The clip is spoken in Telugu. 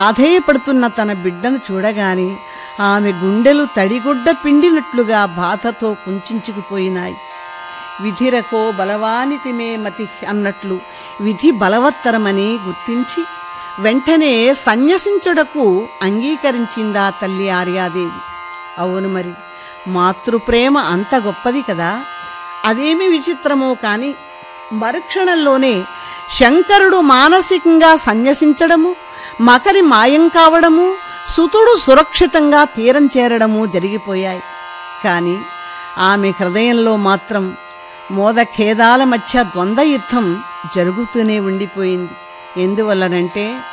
అధేయపడుతున్న తన బిడ్డను చూడగానే ఆమె గుండెలు తడిగుడ్డ పిండినట్లుగా బాధతో కుంచుకుపోయినాయి విధిరకో బలవానితిమే మతి అన్నట్లు విధి బలవత్తరమని గుర్తించి వెంటనే సన్యసించుటకు అంగీకరించిందా తల్లి ఆర్యాదేవి అవును మరి మాతృప్రేమ అంత గొప్పది కదా అదేమి విచిత్రమో కాని మరుక్షణంలోనే శంకరుడు మానసికంగా సన్యసించడము మకరి మాయం కావడము సుతుడు సురక్షితంగా తీరం చేరడము జరిగిపోయాయి కాని ఆమె హృదయంలో మాత్రం మోదఖేదాల మధ్య ద్వంద్వ యుద్ధం జరుగుతూనే ఉండిపోయింది ఎందువల్లనంటే